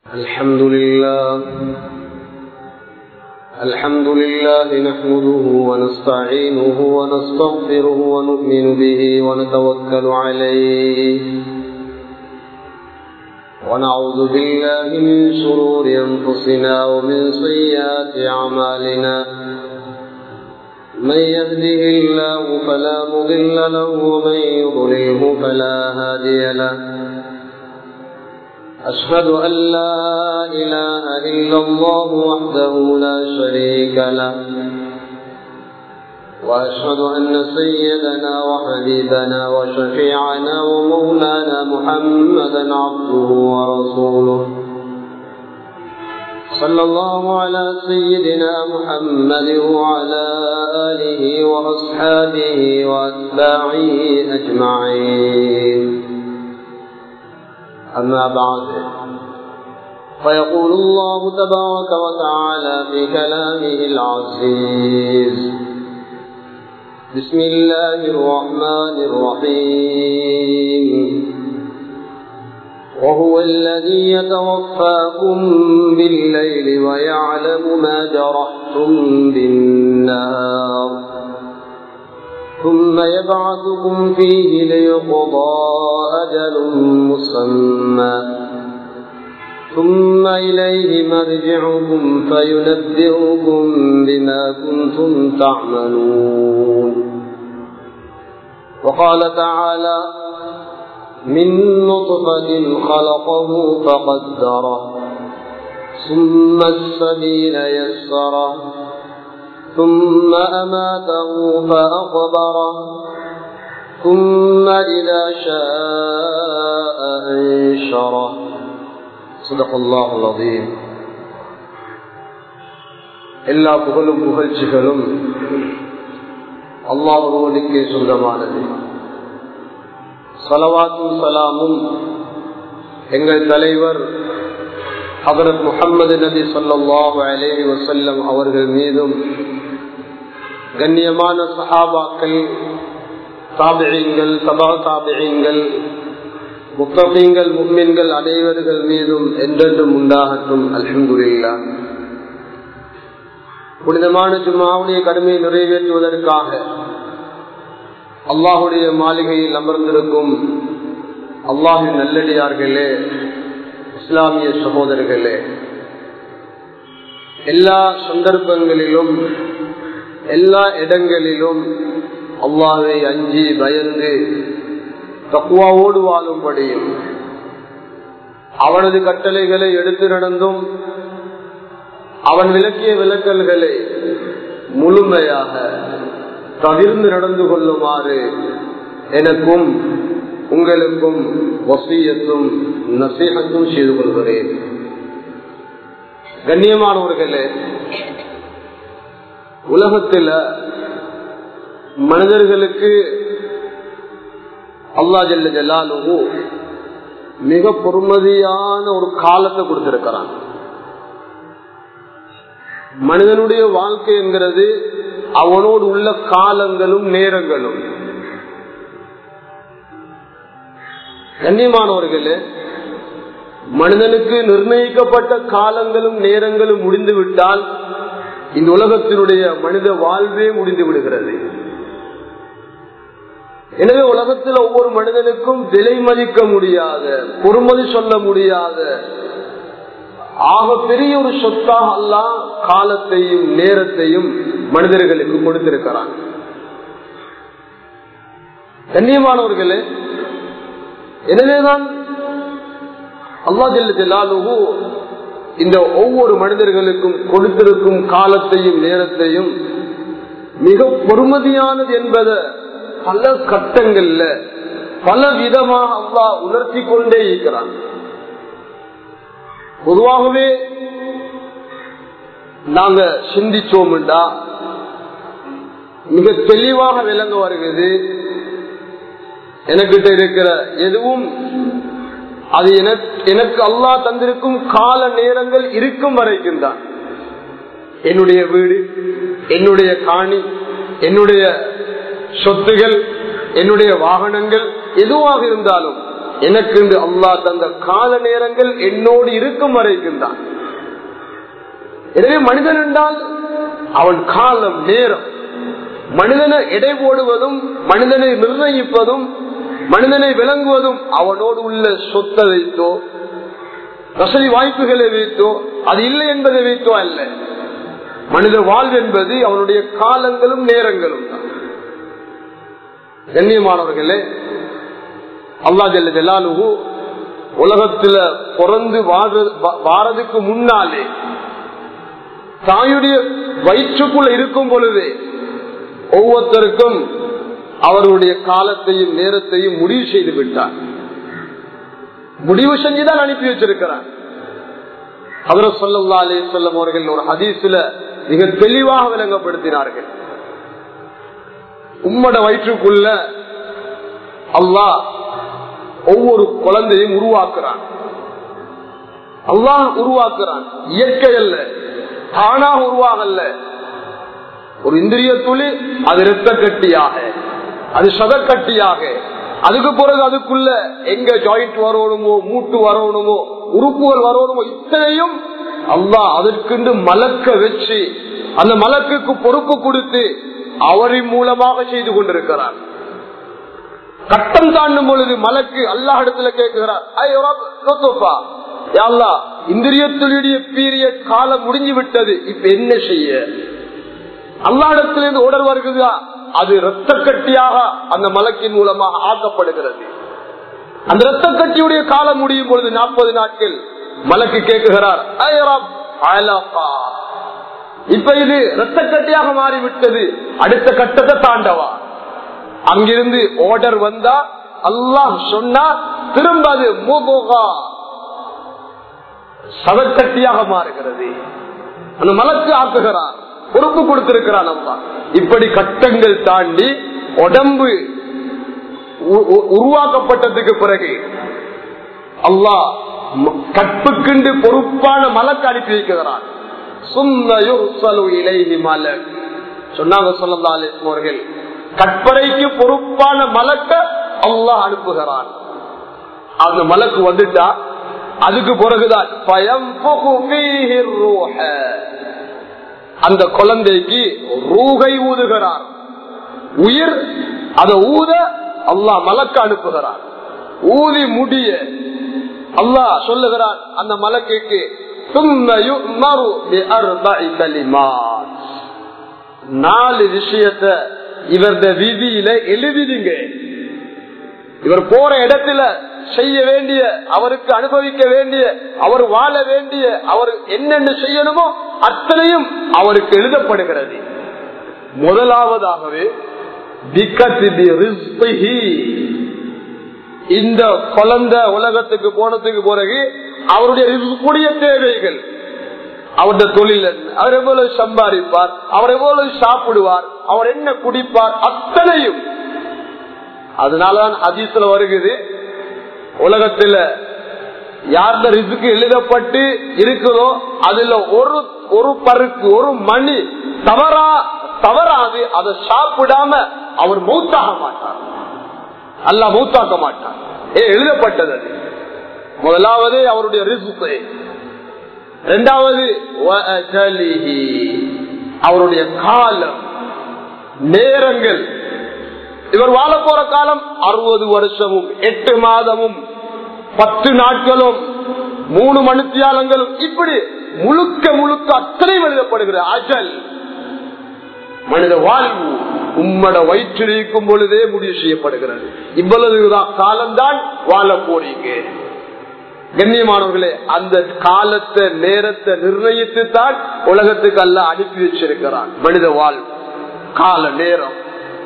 الحمد لله الحمد لله نحمده ونستعينه ونستغفره ونؤمن به ونتوكل عليه ونعوذ بالله من شرور أنفسنا ومن سيئات أعمالنا من يهده الله فلا مضل له ومن يضلله فلا هادي له أشهد أن لا إله إلا الله وحده لا شريك له وأشهد أن سيدنا وحبيبنا وشفيعنا ومولانا محمدا عبده ورسوله صلى الله على سيدنا محمد وعلى آله وأصحابه وأتباعه أجمعين أما بعد فيقول الله تبارك وتعالى في كلامه العزيز بسم الله الرحمن الرحيم وهو الذي يتوفاكم بالليل ويعلم ما جرحتم بالنار ثم يبعثكم فيه ليقضى أجل مسمى ثم إليه مرجعكم فينبئكم بما كنتم تعملون وقال تعالى من نطفة خلقه فقدره ثم السبيل يسره ثم أماته فأقبره ثم إذا شاء أنشره صدق الله العظيم எல்லா புகழும் புகழ்ச்சிகளும் அல்லாஹுவனுக்கே சொந்தமானது சலவாத்தும் சலாமும் எங்கள் தலைவர் ஹபரத் முகமது நபி சொல்லாஹு அலேஹி வசல்லம் அவர்கள் மீதும் கண்ணியமான சஹாபாக்கள் தாபியங்கள் சபா தாபியங்கள் முத்தகங்கள் மும்மின்கள் அனைவர்கள் மீதும் என்றென்றும் உண்டாகட்டும் அல்ஹம்துல்லா புனிதமான ஜும்மாவுடைய கடமையை நிறைவேற்றுவதற்காக அல்லாஹுடைய மாளிகையில் அமர்ந்திருக்கும் அல்லாஹின் நல்லடியார்களே இஸ்லாமிய சகோதரர்களே எல்லா சந்தர்ப்பங்களிலும் எல்லா இடங்களிலும் அல்லாவை அஞ்சி பயந்து தக்குவாவோடு வாழும்படியும் அவனது கட்டளைகளை எடுத்து நடந்தும் அவன் விளக்கிய விளக்கல்களை முழுமையாக தவிர்ந்து நடந்து கொள்ளுமாறு எனக்கும் உங்களுக்கும் வசியத்தும் நசீகத்தும் செய்து கொள்கிறேன் கண்ணியமானவர்களே உலகத்தில் மனிதர்களுக்கு அல்லா ஜல்ல ஜல்லாலு மிக பொறுமதியான ஒரு காலத்தை கொடுத்திருக்கிறான் மனிதனுடைய வாழ்க்கை என்கிறது அவனோடு உள்ள காலங்களும் நேரங்களும் கண்ணியமானவர்களே மனிதனுக்கு நிர்ணயிக்கப்பட்ட காலங்களும் நேரங்களும் முடிந்து விட்டால் இந்த உலகத்தினுடைய மனித வாழ்வே முடிந்து விடுகிறது எனவே உலகத்தில் ஒவ்வொரு மனிதனுக்கும் விலை மதிக்க முடியாத பொறுமதி சொல்ல முடியாத ஆக பெரிய ஒரு சொத்தாக அல்ல காலத்தையும் நேரத்தையும் மனிதர்களுக்கு கொடுத்திருக்கிறான் கண்ணியமானவர்களே எனவேதான் அல்லா ஜெல்ல ஜெல்லாலுகு இந்த ஒவ்வொரு மனிதர்களுக்கும் கொடுத்திருக்கும் காலத்தையும் நேரத்தையும் மிக பொறுமதியானது என்பதை பல கட்டங்கள்ல பல விதமாக அல்லா உணர்த்தி கொண்டே இருக்கிறான் பொதுவாகவே நாங்க சிந்திச்சோம்டா மிக தெளிவாக விளங்க வருகிறது எனக்கிட்ட இருக்கிற எதுவும் அது எனக்கு அல்லா தந்திருக்கும் கால நேரங்கள் இருக்கும் வரைக்கும் தான் என்னுடைய வீடு என்னுடைய காணி என்னுடைய சொத்துகள் என்னுடைய வாகனங்கள் எதுவாக இருந்தாலும் எனக்கு அல்லாஹ் தந்த கால நேரங்கள் என்னோடு இருக்கும் வரைக்கும் தான் எனவே மனிதன் என்றால் அவன் காலம் நேரம் மனிதனை எடை போடுவதும் மனிதனை நிர்ணயிப்பதும் மனிதனை விளங்குவதும் அவனோடு உள்ள சொத்தை வைத்தோ வசதி வாய்ப்புகளை வைத்தோ அது இல்லை என்பதை வைத்தோ அல்ல மனித வாழ்வு என்பது அவனுடைய காலங்களும் நேரங்களும் தான் கண்ணியமானவர்களே அல்லா ஜல்ல ஜலாலுகு உலகத்துல பிறந்து வாரதுக்கு முன்னாலே தாயுடைய வயிற்றுக்குள்ள இருக்கும் பொழுது ஒவ்வொருத்தருக்கும் அவர்களுடைய காலத்தையும் நேரத்தையும் முடிவு செய்து விட்டார் முடிவு செஞ்சுதான் அனுப்பி வச்சிருக்கிறார் அவர சொல்லா அலே சொல்லம் அவர்கள் ஒரு ஹதீஸ்ல மிக தெளிவாக விளங்கப்படுத்தினார்கள் உம்மட வயிற்றுக்குள்ள அல்லாஹ் ஒவ்வொரு குழந்தையும் உருவாக்குறான் அல்லாஹ் உருவாக்குறான் இயற்கை அல்ல தானாக உருவாகல்ல ஒரு இந்திரிய துளி அது இரத்த கட்டியாக அது சதக்கட்டியாக அதுக்கு பிறகு அதுக்குள்ள எங்க ஜாயிண்ட் வரணுமோ மூட்டு வரணுமோ உறுப்புகள் வரணுமோ இத்தனையும் அல்லா அதற்கென்று மலக்க வச்சு அந்த மலக்குக்கு பொறுப்பு கொடுத்து அவரின் மூலமாக செய்து கொண்டிருக்கிறார் கட்டம் தாண்டும் பொழுது மலக்கு அல்லாஹ் இடத்துல கேட்கிறார் இந்திரியத்துடைய பீரியட் காலம் முடிஞ்சு விட்டது இப்ப என்ன செய்ய அல்லாடத்திலிருந்து உடல் வருகிறதா அது ரத்த கட்டியாக அந்த மலக்கின் மூலமாக ஆக்கப்படுகிறது அந்த ரத்த கட்டியுடைய காலம் முடியும் பொழுது நாற்பது நாட்கள் மலக்கு கேட்குகிறார் இப்ப இது ரத்த கட்டியாக மாறிவிட்டது அடுத்த கட்டத்தை தாண்டவா அங்கிருந்து ஆர்டர் வந்தா அல்லாஹ் சொன்னா திரும்ப அது முதுகா சதக்கட்டியாக மாறுகிறது அந்த மலக்கு ஆக்குகிறார் பொறுப்பு கொடுத்திருக்கிறான் அம்மா இப்படி கட்டங்கள் தாண்டி உடம்பு உருவாக்கப்பட்டதுக்கு பிறகு அல்லாஹ் கற்புக்குண்டு பொறுப்பான மலக்கு அனுப்பி வைக்கிறான் சொன்னாங்க அவர்கள் கற்பனைக்கு பொறுப்பான மலக்க அல்லாஹ் அனுப்புகிறான் அந்த மலக்கு வந்துட்டா அதுக்கு பிறகுதான் பயம் அந்த குழந்தைக்கு ரூகை ஊதுகிறார் உயிர் அதை ஊத அல்லாஹ் மலக்க அனுப்புகிறார் ஊதி முடிய அல்லாஹ் சொல்லுகிறான் அந்த மலக்குக்கு நாலு விஷயத்த இவரது விதியில எழுதிடுங்க இவர் போற இடத்துல செய்ய வேண்டிய அவருக்கு அனுபவிக்க வேண்டிய அவர் வாழ வேண்டிய அவர் என்னென்ன செய்யணுமோ அத்தனையும் அவருக்கு எழுதப்படுகிறது முதலாவதாகவே இந்த குழந்தை உலகத்துக்கு போனதுக்கு பிறகு அவருடைய கூடிய தேவைகள் அவருடைய தொழில் அவர் எவ்வளவு சம்பாதிப்பார் அவர் எவ்வளவு சாப்பிடுவார் அவர் என்ன குடிப்பார் அத்தனையும் அதனாலதான் ஹதீஸ்ல வருகிறது உலகத்துல யார்த ரிசுக்கு எழுதப்பட்டு இருக்குதோ அதுல ஒரு ஒரு பருக்கு ஒரு மணி தவறா தவறாது அதை சாப்பிடாம அவர் மௌத்தாக மாட்டார் அல்ல மௌத்தாக்க மாட்டார் ஏ எழுதப்பட்டது அது முதலாவது அவருடைய ரிசுக்கு இரண்டாவது அவருடைய காலம் நேரங்கள் இவர் வாழ போற காலம் அறுபது வருஷமும் எட்டு மாதமும் பத்து நாட்களும் மூணு மணித்தியாலங்களும் இப்படி முழுக்க முழுக்க அத்தனை எழுதப்படுகிற அஜல் மனித வாழ்வு உம்மட வயிற்றில் இருக்கும் பொழுதே முடிவு செய்யப்படுகிறது இவ்வளவுதான் காலம்தான் வாழ போறீங்க கண்ணியமானவர்களே அந்த காலத்தை நேரத்தை நிர்ணயித்து தான் உலகத்துக்கு அல்ல அனுப்பி வச்சிருக்கிறான் மனித வாழ்வு கால நேரம்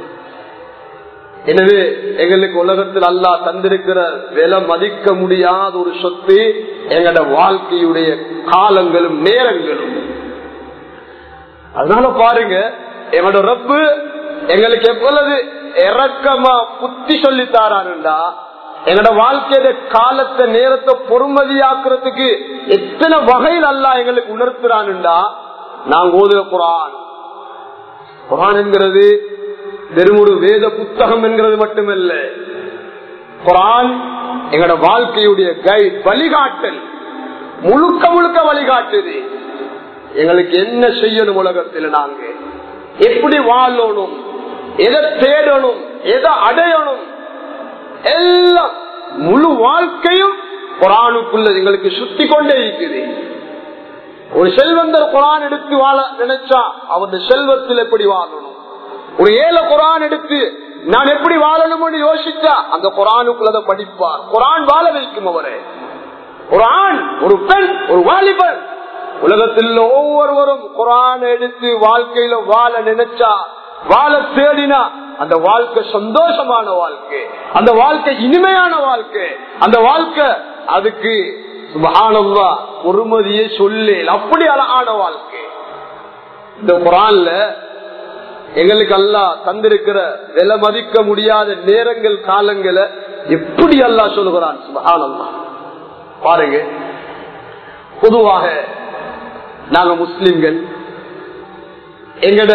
எனவே எங்களுக்கு உலகத்தில் அல்லா தந்திருக்கிற விலை மதிக்க முடியாத ஒரு சொத்து எங்களோட வாழ்க்கையுடைய காலங்களும் நேரங்களும் அதனால பாருங்க எங்களோட ரப்பு எங்களுக்கு எவ்வளவு இறக்கமா புத்தி சொல்லி தாராருண்டா எங்களோட வாழ்க்கையோட காலத்தை நேரத்தை பொறுமதியாக்குறதுக்கு எத்தனை வகையில் அல்லா எங்களுக்கு உணர்த்துறான்டா நாங்க ஓதுற குரான் குரான் என்கிறது வெறும் ஒரு வேத புத்தகம் என்கிறது மட்டுமல்ல குரான் எங்களோட வாழ்க்கையுடைய கைட் வழிகாட்டல் முழுக்க முழுக்க வழிகாட்டுது எங்களுக்கு என்ன செய்யணும் உலகத்தில் நாங்க எப்படி வாழணும் எதை தேடணும் எதை அடையணும் எல்லாம் முழு வாழ்க்கையும் குரானுக்குள்ள எங்களுக்கு சுத்தி கொண்டே இருக்குது ஒரு செல்வந்தர் குரான் எடுத்து வாழ நினைச்சா அவருடைய செல்வத்தில் எப்படி வாழணும் ஒரு ஏழை குரான் எடுத்து நான் எப்படி வாழணும்னு யோசிச்சா அந்த குரானுக்குள்ளத படிப்பார் குரான் வாழ வைக்கும் அவரை ஒரு ஆண் ஒரு பெண் ஒரு வாலிபன் உலகத்தில் ஒவ்வொருவரும் குரான் எடுத்து வாழ்க்கையில வாழ நினைச்சா வாழ தேடினா அந்த வாழ்க்கை சந்தோஷமான வாழ்க்கை அந்த வாழ்க்கை இனிமையான வாழ்க்கை அந்த வாழ்க்கை அதுக்கு சுபஹானல்லா பொறுமதியை சொல்லு அப்படி அழகான வாழ்க்கை இந்த குரான்ல எங்களுக்கு அல்லா தந்திருக்கிற விலை மதிக்க முடியாத நேரங்கள் காலங்களை எப்படி அல்லா சொல்லுகிறான் சுபஹானல்லா பாருங்க பொதுவாக நாங்க முஸ்லிம்கள் எங்கட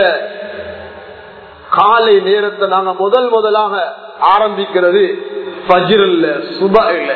காலை நேரத்தை நாங்க முதல் முதலாக ஆரம்பிக்கிறது பஜிரல்ல சுப இல்ல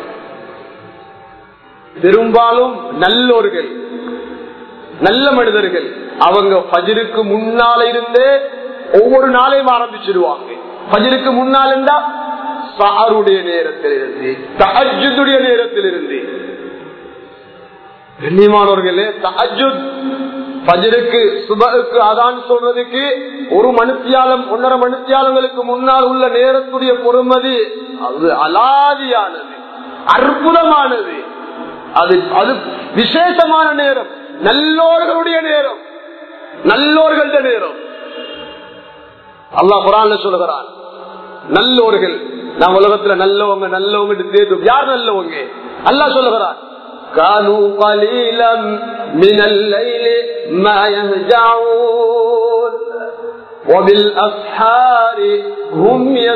பெரும்பாலும் நல்லோர்கள் நல்ல மனிதர்கள் அவங்க பஜிருக்கு முன்னால இருந்தே ஒவ்வொரு நாளையும் ஆரம்பிச்சிருவாங்க பஜிருக்கு முன்னால் இருந்தா சாருடைய நேரத்தில் இருந்து தஹஜுடைய நேரத்தில் இருந்து கண்ணியமானவர்களே தஹஜுத் பஜருக்கு சுபருக்கு அதான் சொல்றதுக்கு ஒரு மனுத்தியாலம் ஒன்னரை மனுத்தியாலங்களுக்கு முன்னால் உள்ள நேரத்துடைய பொறுமதி அது அலாதியானது அற்புதமானது அது அது விசேஷமான நேரம் நல்லோர்களுடைய நேரம் நல்லோர்கள்ட நேரம் அல்லாஹ் குரான்ல சொல்லுகிறான் நல்லோர்கள் நான் உலகத்துல நல்லவங்க நல்லவங்க தேடும் யார் நல்லவங்க அல்லாஹ் சொல்லுகிறான் كانوا قليلا من الليل ما يهجعون وبالأسحار هم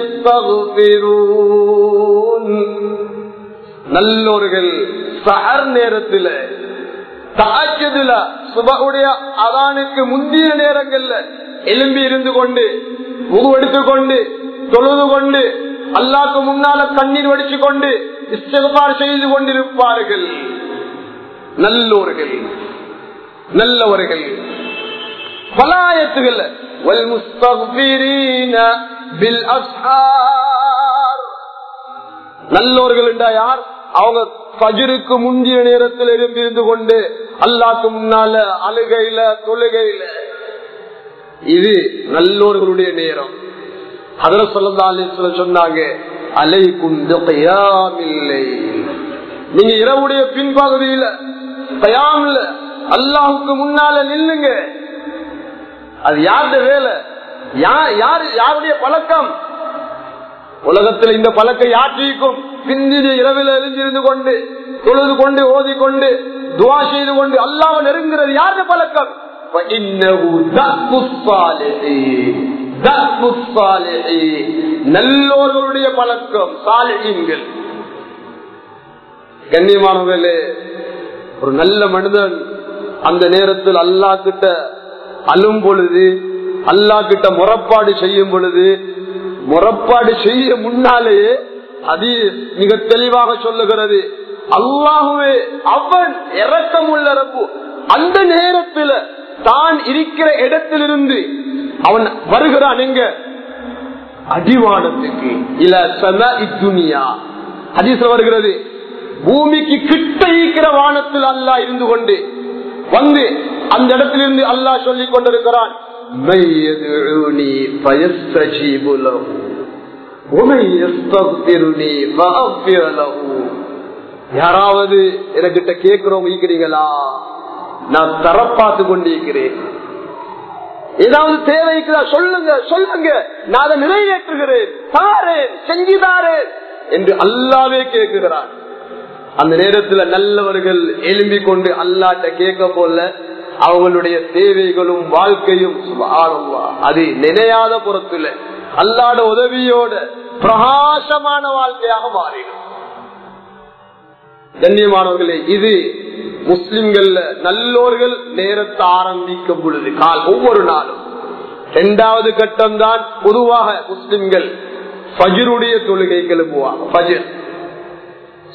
يستغفرون நல்லோர்கள் சஹர் நேரத்தில் தாஜதுல சுபகுடைய அதானுக்கு முந்திய நேரங்கள்ல எலும்பி இருந்து கொண்டு முகுவெடுத்துக் கொண்டு தொழுது கொண்டு அல்லாக்கு முன்னால கண்ணீர் வடிச்சு கொண்டு இஸ்திகபார் செய்து கொண்டிருப்பார்கள் நல்லோர்கள் நல்லவர்கள் பலாயத்துகள் நல்லோர்கள் என்றா யார் அவங்க பஜருக்கு முந்திய நேரத்தில் எழும்பியிருந்து கொண்டு அல்லாக்கு முன்னால அழுகையில தொழுகையில இது நல்லோர்களுடைய நேரம் அதுல சொல்லி சொன்னாங்க அலை குண்டு கயாமில்லை நீங்க இரவுடைய பின்பகுதியில கயாமில்ல அல்லாஹுக்கு முன்னால நில்லுங்க அது யாருடைய வேலை யார் யாருடைய பழக்கம் உலகத்தில் இந்த பழக்கம் யாற்றிக்கும் பிந்திய இரவில் எரிஞ்சிருந்து கொண்டு தொழுது கொண்டு ஓதி கொண்டு துவா செய்து கொண்டு அல்லாம நெருங்குறது யாருடைய பழக்கம் நல்லோர்களுடைய பழக்கம் சாலிகள் கண்ணியமானவர்களே ஒரு நல்ல மனிதன் அந்த நேரத்தில் அல்லா கிட்ட அழும் பொழுது அல்லா கிட்ட முறப்பாடு செய்யும் பொழுது முறப்பாடு செய்ய முன்னாலேயே அது மிக தெளிவாக சொல்லுகிறது அல்லாஹுவே அவன் இறக்கம் உள்ள ரப்பு அந்த நேரத்தில் தான் இருக்கிற இடத்திலிருந்து அவன் வருகிறான் எங்க அடிவானத்துக்கு இல்ல சத இத்துனியா அதிச வருகிறது பூமிக்கு கிட்ட இருக்கிற வானத்தில் அல்லாஹ் இருந்து கொண்டு வந்து அந்த இடத்திலிருந்து அல்லாஹ் சொல்லிக் கொண்டிருக்கிறான் யாராவது எனக்கிட்ட கேட்கிறவங்க இருக்கிறீங்களா நான் தரப்பாத்து கொண்டிருக்கிறேன் ஏதாவது தேவைக்குதா சொல்லுங்க சொல்லுங்க நான் அதை நிறைவேற்றுகிறேன் தாரேன் செஞ்சுதாரேன் என்று அல்லாவே கேட்குகிறான் அந்த நேரத்துல நல்லவர்கள் எழும்பிக் கொண்டு அல்லாட்ட கேட்க போல அவங்களுடைய தேவைகளும் வாழ்க்கையும் அது நினையாத புறத்துல அல்லாட உதவியோட பிரகாசமான வாழ்க்கையாக மாறிடும் கண்ணியமானவர்களே இது முஸ்லிம்கள்ல நல்லோர்கள் நேரத்தை ஆரம்பிக்கும் பொழுது கால் ஒவ்வொரு நாளும் இரண்டாவது கட்டம் தான் பொதுவாக முஸ்லிம்கள் பஜருடைய தொழுகை கிளம்புவாங்க பஜர்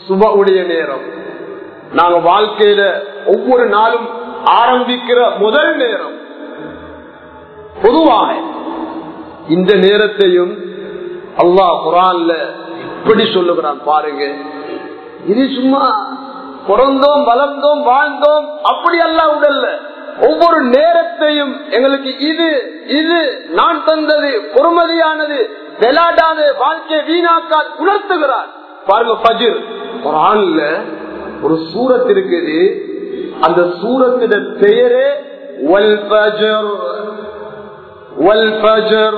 சுபவுடைய நேரம் நாங்க வாழ்க்கையில ஒவ்வொரு நாளும் ஆரம்பிக்கிற முதல் நேரம் பொதுவாக இந்த நேரத்தையும் அல்லாஹ் குரான்ல இப்படி சொல்லுகிறான் பாருங்க இது சும்மா பிறந்தோம் வளர்ந்தோம் வாழ்ந்தோம் அப்படி அல்ல உடல்ல ஒவ்வொரு நேரத்தையும் எங்களுக்கு இது இது நான் தந்தது பொறுமதியானது விளையாடாது வாழ்க்கையை வீணாக்கால் உணர்த்துகிறார் பாருங்க பஜிர் குரான்ல ஒரு சூரத் இருக்குது அந்த சூரத்திட பெயரே வல் ஃபஜர் வல் ஃபஜர்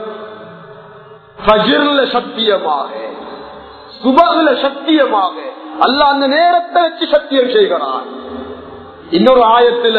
ஃபஜ்ர்ல சத்தியமாக சுபகுல சத்தியமாக அல்ல அந்த நேரத்தை வச்சு சத்தியம் செய்கிறான் இன்னொரு ஆயத்துல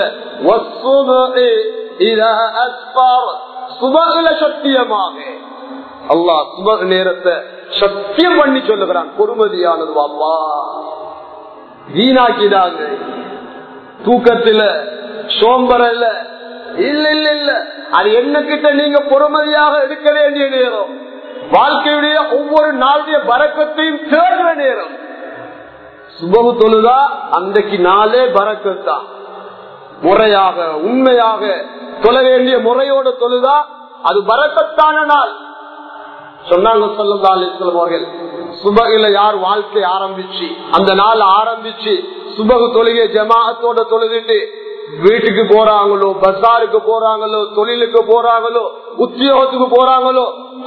சுபகுல சத்தியமாக அல்லாஹ் சுப நேரத்தை சத்தியம் பண்ணி சொல்லுகிறான் பொறுமதியானது பாப்பா வீணாக்கிடாங்க தூக்கத்துல சோம்பரல்ல இல்ல இல்ல இல்ல அது என்ன கிட்ட நீங்க பொறுமதியாக எடுக்க வேண்டிய நேரம் வாழ்க்கையுடைய ஒவ்வொரு நாளுடைய பறக்கத்தையும் தேடுற நேரம் சுபகு தொழுதா அன்றைக்கு நாளே பறக்கத்தான் முறையாக உண்மையாக தொழ வேண்டிய முறையோட தொழுதா அது பறக்கத்தான நாள் சொன்னாங்க சொல்லுங்கள் அவர்கள் சுபகில யார் வாழ்க்கை ஆரம்பிச்சு அந்த நாள் ஆரம்பிச்சு சுபகு தொழுகை ஜமாத்தோட தொழுதுட்டு வீட்டுக்கு போறாங்களோ பசாருக்கு போறாங்களோ தொழிலுக்கு போறாங்களோ உத்தியோகத்துக்கு போறாங்களோ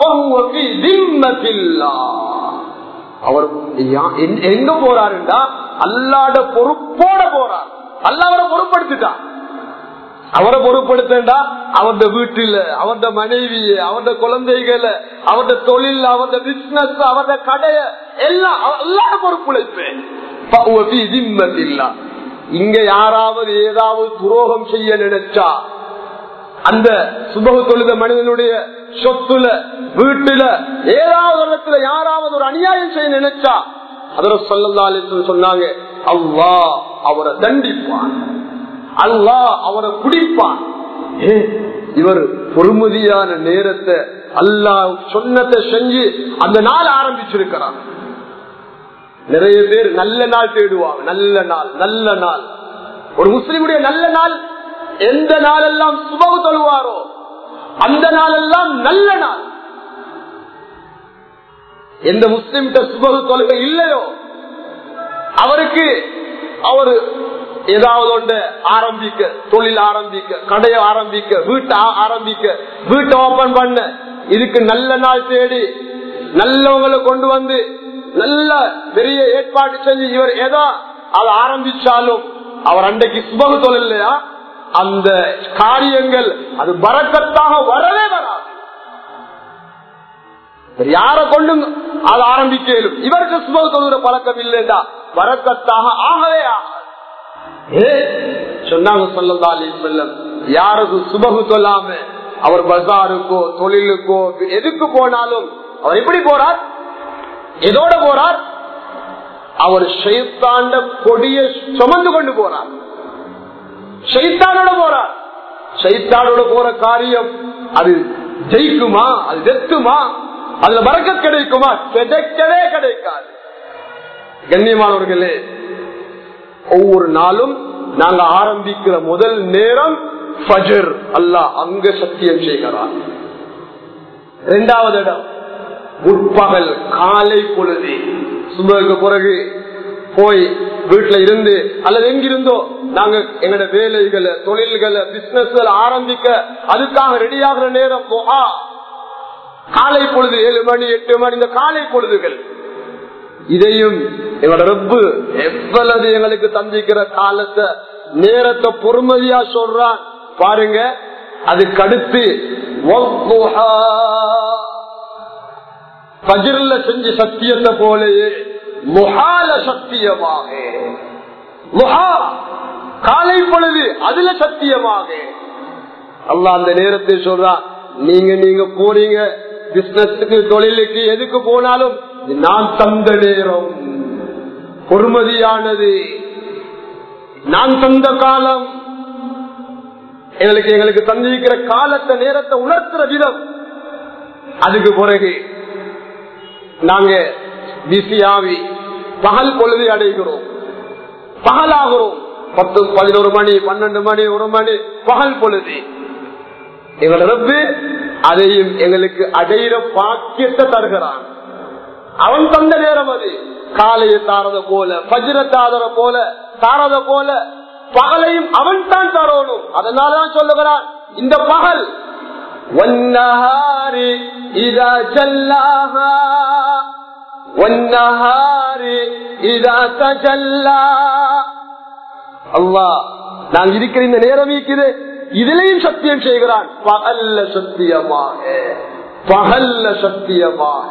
அவர் எங்க போறாருண்டா அல்லாட பொறுப்போட போறார் அல்ல அவரை பொறுப்படுத்திட்டான் அவரை பொறுப்படுத்தா அவருடைய வீட்டுல அவருடைய மனைவி அவருடைய குழந்தைகளை அவருடைய தொழில் அவருடைய பிசினஸ் அவருடைய கடைய எல்லாம் எல்லா பொறுப்புழைப்பேன் இங்க யாராவது ஏதாவது துரோகம் செய்ய நினைச்சா அந்த சுபகு தொழுத மனிதனுடைய சொத்துல வீட்டுல ஏதாவது இடத்துல யாராவது ஒரு அநியாயம் செய்ய நினைச்சா அதோட சொல்லலாலு சொன்னாங்க அவ்வா அவரை தண்டிப்பான் அல்லா அவரை குடிப்பான் இவர் பொறுமதியான நேரத்தை அல்லா சொன்னத்தை செஞ்சு அந்த நாள் ஆரம்பிச்சிருக்கிறான் நிறைய பேர் நல்ல நாள் தேடுவாங்க நல்ல நாள் நல்ல நாள் ஒரு முஸ்லிமுடைய நல்ல நாள் எந்த நாளெல்லாம் சுபகு தொழுவாரோ அந்த நாளெல்லாம் நல்ல நாள் எந்த முஸ்லிம் சுபகு தொழுகை இல்லையோ அவருக்கு அவரு ஏதாவது ஒன்று ஆரம்பிக்க தொழில் ஆரம்பிக்க கடையை ஆரம்பிக்க வீட்டை ஆரம்பிக்க வீட்டை ஓபன் பண்ண இதுக்கு நல்ல நாள் தேடி நல்லவங்களை கொண்டு வந்து நல்ல பெரிய ஏற்பாடு செஞ்சு இவர் ஏதோ அதை ஆரம்பிச்சாலும் அவர் அன்றைக்கு சுபகு தொழில் இல்லையா அந்த காரியங்கள் அது பறக்கத்தாக வரவே வராது யார கொண்டு அதை ஆரம்பிக்கலும் இவருக்கு சுபகு தொழுகிற பழக்கம் இல்லைடா வரக்கத்தாக ஆகவே ஆகாது சொன்னாங்க சொல்லதா செல்லம் யாருக்கு சுபகு சொல்லாம அவர் பசாருக்கோ தொழிலுக்கோ எதுக்கு போனாலும் அவர் எப்படி போறார் எதோட போறார் அவர் ஷைத்தாண்ட கொடிய சுமந்து கொண்டு போறார் ஷைத்தானோட போறார் ஷைத்தானோட போற காரியம் அது ஜெயிக்குமா அது வெத்துமா அதுல மறக்க கிடைக்குமா கிடைக்கவே கிடைக்காது கண்ணியமானவர்களே ஒவ்வொரு நாளும் நாங்க ஆரம்பிக்கிற முதல் நேரம் ஃபஜர் அல்லாஹ் அங்க சத்தியம் செய்கிறார் இரண்டாவது இடம் முற்பகல் காலை பொழுது சுபருக்கு பிறகு போய் வீட்டுல இருந்து அல்லது எங்கிருந்தோ நாங்க எங்களோட வேலைகளை தொழில்களை பிசினஸ் ஆரம்பிக்க அதுக்காக ரெடி ஆகிற நேரம் முகா காலை பொழுது ஏழு மணி எட்டு மணி இந்த காலை பொழுதுகள் இதையும் எங்களோட ரப்பு எவ்வளவு எங்களுக்கு தந்திக்கிற காலத்தை நேரத்தை பொறுமதியா சொல்றான் பாருங்க அதுக்கு அடுத்து பஜிர்ல செஞ்ச சத்தியத்தை போலயே முகால சத்தியமாக முகா காலை பொழுது அதுல சத்தியமாக அல்ல அந்த நேரத்தை சொல்றான் நீங்க நீங்க போறீங்க பிசினஸுக்கு தொழிலுக்கு எதுக்கு போனாலும் நான் தந்த நேரம் பொறுமதியானது நான் தந்த காலம் எங்களுக்கு எங்களுக்கு தந்திருக்கிற காலத்தை நேரத்தை உணர்த்துற விதம் அதுக்கு பிறகு நாங்க பிஸியாவி பகல் பொழுதை அடைகிறோம் பகலாகிறோம் பத்து பதினோரு மணி பன்னெண்டு மணி ஒரு மணி பகல் பொழுது எங்களோட ரப்பு அதையும் எங்களுக்கு அடையிற பாக்கியத்தை தருகிறான் அவன் தந்த நேரம் அது காலையை தாரத போல பஜ்ர தாரத போல தாரத போல பகலையும் அவன் தான் தரணும் அதனாலதான் சொல்லுகிறான் இந்த பகல் والنهار إذا جلاها والنهار إذا تجلى அல்லாஹ் நான் இருக்கிற இந்த நேரம் இருக்குது இதிலையும் சத்தியம் செய்கிறான் பகல்ல சத்தியமாக பகல்ல சத்தியமாக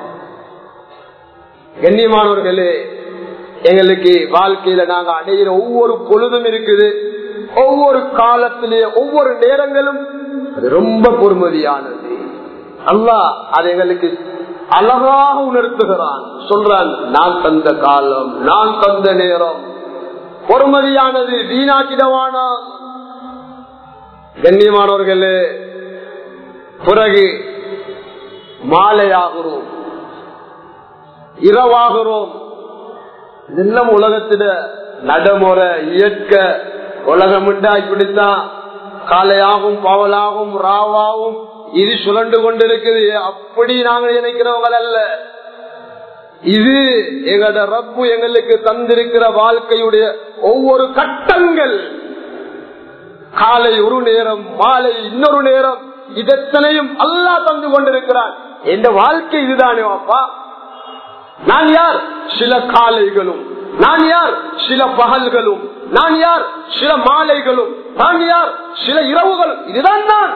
கண்ணியமானவர்களே எங்களுக்கு வாழ்க்கையில நாங்க அடைகிற ஒவ்வொரு பொழுதும் இருக்குது ஒவ்வொரு காலத்திலே ஒவ்வொரு நேரங்களும் அது ரொம்ப பொறுமதியானது அல்லாஹ் அது எங்களுக்கு அழகாக உணர்த்துகிறான் சொல்றான் நான் தந்த காலம் நான் தந்த நேரம் பொறுமதியானது வீணாக்கிடவானா கண்ணியமானவர்களே பிறகு மாலையாகிறோம் இரவாகிறோம் இதெல்லாம் உலகத்திட நடைமுறை இயற்க உலகம் இப்படித்தான் காலையாகும் பவலாகும் ராவாகும் இது சுழண்டு கொண்டிருக்குது அப்படி நாங்கள் நினைக்கிறவங்க அல்ல இது எங்களோட ரப்பு எங்களுக்கு தந்திருக்கிற வாழ்க்கையுடைய ஒவ்வொரு கட்டங்கள் காலை ஒரு நேரம் மாலை இன்னொரு நேரம் இதெத்தனையும் அல்லா தந்து கொண்டிருக்கிறான் என் வாழ்க்கை இதுதானே அப்பா நான் யார் சில காலைகளும் நான் யார் சில பகல்களும் நான் யார் சில மாலைகளும் நான் யார் சில இரவுகளும் இதுதான் நான்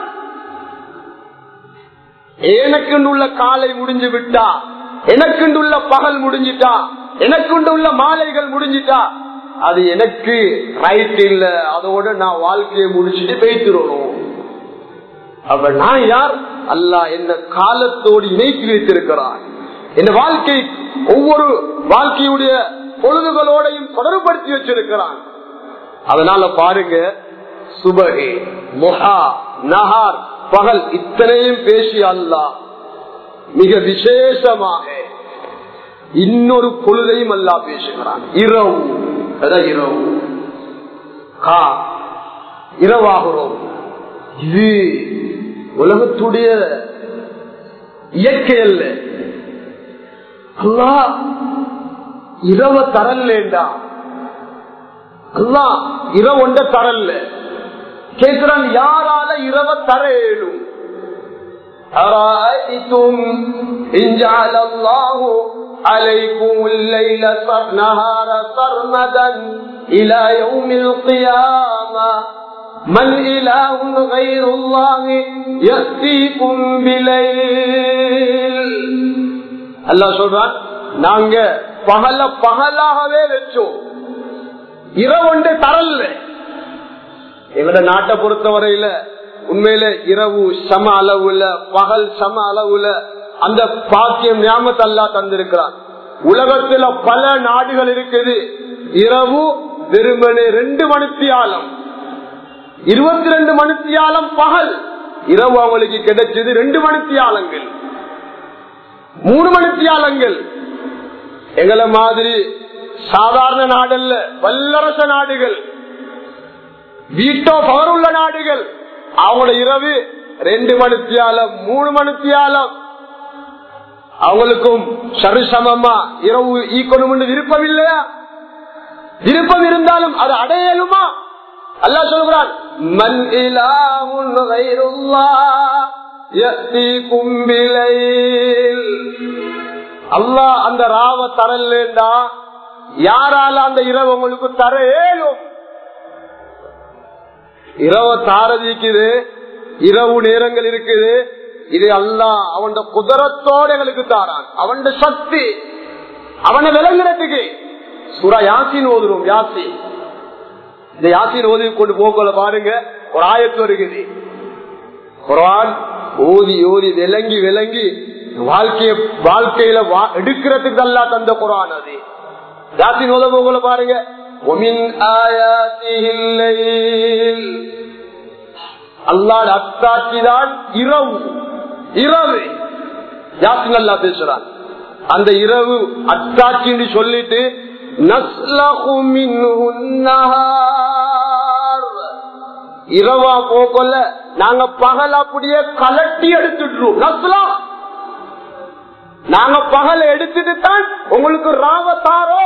எனக்கு உள்ள காலை முடிஞ்சு விட்டா எனக்கு உள்ள பகல் முடிஞ்சிட்டா எனக்கு உள்ள மாலைகள் முடிஞ்சிட்டா அது எனக்கு ரைட் இல்ல அதோட நான் வாழ்க்கையை முடிச்சுட்டு பேசிடணும் அப்ப நான் யார் அல்ல என்ன காலத்தோடு இணைத்து வைத்திருக்கிறான் இந்த வாழ்க்கை ஒவ்வொரு வாழ்க்கையுடைய பொழுதுகளோடையும் தொடர்படுத்தி வச்சிருக்கிறான் அதனால பாருங்க சுபகே முஹா நஹார் பகல் இத்தனையும் பேசி அல்லா மிக விசேஷமாக இன்னொரு பொழுதையும் அல்லா பேசுகிறான் இரவு அதான் இரவு கா இரவாகிறோம் இது உலகத்துடைய இயற்கை அல்ல அல்லா இரவ தரல்லேண்டா அல்லா இரவு ஒன்ற தரல்ல கேட்கிறான் யாரால இரவ தர இயலும் أرأيتم إن جعل الله عليكم الليل نهار سرمدا إلى يوم القيامة من إله غير الله يأتيكم بليل الله சொல்றான் நாங்க பகல பகலாகவே வச்சோம் இரவொன்று தரல எங்களோட நாட்டை பொறுத்தவரையில உண்மையில இரவு சம அளவுல பகல் சம அளவுல அந்த பாக்கியம் ஞாபகத்தை அல்லா தந்திருக்கிறான் உலகத்துல பல நாடுகள் இருக்குது இரவு வெறுமனே ரெண்டு மணித்தியாலம் இருபத்தி ரெண்டு மணித்தியாலம் பகல் இரவு அவங்களுக்கு கிடைச்சது ரெண்டு மணித்தியாலங்கள் மூணு மணித்தியாலங்கள் எங்களை மாதிரி சாதாரண நாடல்ல வல்லரச நாடுகள் வீட்டோ பவர் உள்ள நாடுகள் அவங்களோட இரவு ரெண்டு மணித்தியாலம் மூணு மணித்தியாலம் அவங்களுக்கும் சரிசமமா இரவு ஈக்கணும் விருப்பம் இல்லையா விருப்பம் இருந்தாலும் அது அடையலுமா அல்லா சொல்கிறான் மண் இலாமுன் அல்லா அந்த ராவ தரலேண்டா யாரால அந்த இரவு உங்களுக்கு தர ஏழும் இரவு தாரதிக்குது இரவு நேரங்கள் இருக்குது இது அல்லா அவன் குதிரத்தோடு எங்களுக்கு தாரான் அவன் சக்தி அவனை விளங்குறதுக்கு சுரா யாசின் ஓதுறோம் யாசி இந்த யாசின் ஓதி கொண்டு போகல பாருங்க ஒரு ஆயத்து வருகிறது குரான் ஓதி ஓதி விளங்கி விளங்கி வாழ்க்கைய வாழ்க்கையில எடுக்கிறதுக்கு அல்லா தந்த குரான் அது யாசின் ஓத போகல பாருங்க அல்லாட அத்தாட்சி தான் இரவு இரவு யாசின் அல்லா பேசுறான் அந்த இரவு அத்தாட்சின்னு சொல்லிட்டு நஸ்லஹு மின்ஹு النهار. இரவா போக்கொள்ள நாங்க பகல் அப்படியே கலட்டி எடுத்துட்டுருவோம் நஸ்லா நாங்க பகல் எடுத்துட்டு தான் உங்களுக்கு ராவ தாரோ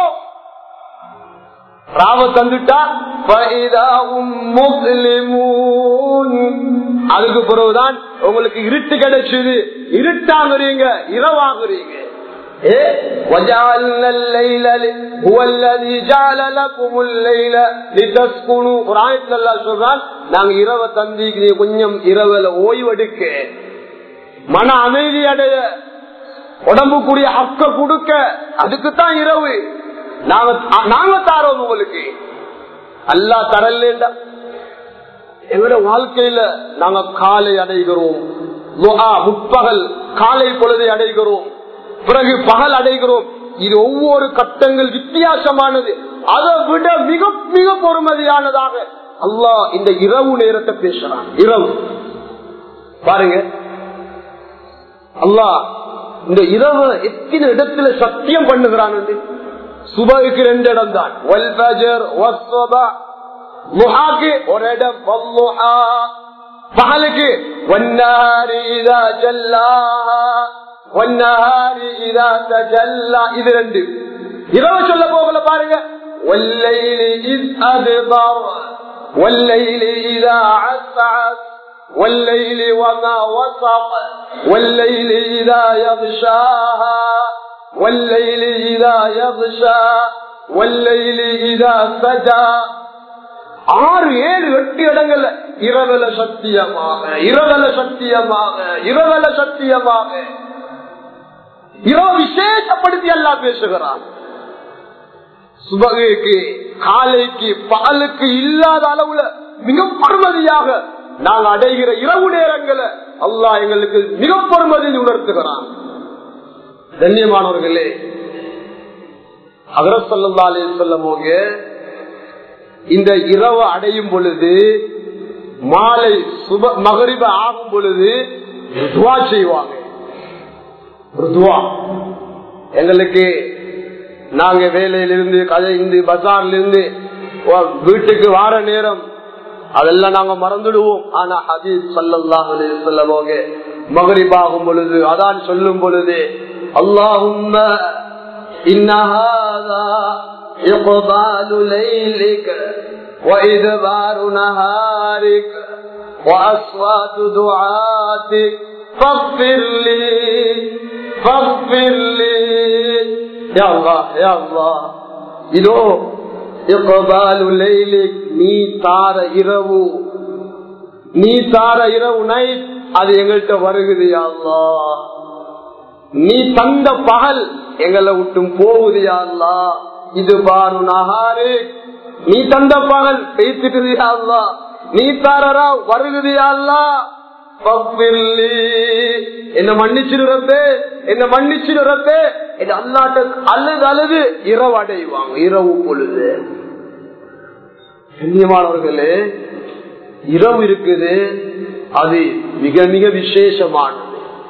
ராவ தந்துட்டா ஃபைதாஹும் முஸ்லிமூன். அதுக்கு பிறகுதான் உங்களுக்கு இருட்டு கிடைச்சது இருட்டாங்குறீங்க இரவாங்குறீங்க ஏ, وَجَعَلْنَا اللَّيْلَ لِ- هُوَ الَّذِي جَعَلَ لَكُمُ اللَّيْلَ لِتَسْكُنُوا ஒரு ஆயத்துல அல்லாஹ் சொல்றான் நாங்க இரவ தந்திக்கிறீங்க கொஞ்சம் இரவுல ஓய்வெடுக்க மன அமைதி அடைய உடம்புக்குரிய அக்க கொடுக்க அதுக்குத்தான் இரவு நாங்க நாங்க தாரோம் உங்களுக்கு அல்லா தரலேண்டா எங்களோட வாழ்க்கையில நாங்க காலை அடைகிறோம் துஆ, முற்பகல் காலை பொழுதை அடைகிறோம் பிறகு பகல் அடைகிறோம் இது ஒவ்வொரு கட்டங்கள் வித்தியாசமானது அதை விட மிக மிக பொறுமதியானதாக அல்லாஹ் இந்த இரவு நேரத்தை பேசுறான் இரவு பாருங்க அல்லாஹ் இந்த இரவு எத்தனை இடத்துல சத்தியம் பண்ணுகிறான் சுபகுக்கு ரெண்டு இடம் தான் முஹாக்கு ஒரு இடம் வல்லுஹா. பகலுக்கு வன்னாரி இதா ஜல்லாஹா வன்னாரி இதா தஜல்லா இது ரெண்டு இரவு சொல்ல போகல பாருங்க வல்லைலி இஸ் அதுபர் வல்லைலி இதா அஸ்அஸ் والليل وما وسق والليل إذا يغشاها والليل إذا يغشى والليل إذا سجى ஆறு ஏழு எட்டு இடங்கள்ல இரவல சத்தியமாக இரவல சத்தியமாக இரவல சத்தியமாக இரவு விசேஷப்படுத்தி எல்லாம் பேசுகிறான் சுபகைக்கு காலைக்கு பகலுக்கு இல்லாத அளவுல மிக பருமதியாக நாங்கள் அடைகிற இரவு நேரங்களை அல்லாஹ் எங்களுக்கு மிக பொறுமதியை உணர்த்துகிறான் கண்ணியமானவர்களே அகரசல்லா அலே சொல்லமோங்க இந்த இரவு அடையும் பொழுது மாலை சுப மகரிப ஆகும் பொழுது ஒரு துவா செய்வாங்க ஒரு துவா எங்களுக்கு நாங்க வேலையிலிருந்து கதைந்து பசார்ல இருந்து வீட்டுக்கு வார நேரம் அதெல்லாம் நாங்க மறந்துடுவோம் ஆனா ஹதீஸ் சல்லல்லாஹு அலைஹி வஸல்லம் மகரிபாகும் பொழுது அதான் சொல்லும் பொழுது அல்லாஹும்ம இன்னஹாதா இக்பாலு லைலிக وإدبار نهارك وأصوات دعاتك فاغفر لي فاغفر لي يا الله يا الله இதோ நீ தார இரவு நீ தார இரவு நைட் அது எங்கள்கிட்ட வருகுது அல்லா நீ தந்த பகல் எங்களை விட்டும் போகுது அல்லா இது பாரு நகாரு நீ தந்த பகல் பேசிட்டு அல்லா நீ தாரரா வருகுது அல்லா என்ன மன்னிச்சிருப்பே என்ன மன்னிச்சிருப்பே என்ன அல்லாட்ட அழுது அழுது இரவு அடைவாங்க இரவு பொழுது கண்ணியமானவர்களே இரவு இருக்குது அது மிக மிக விசேஷமானது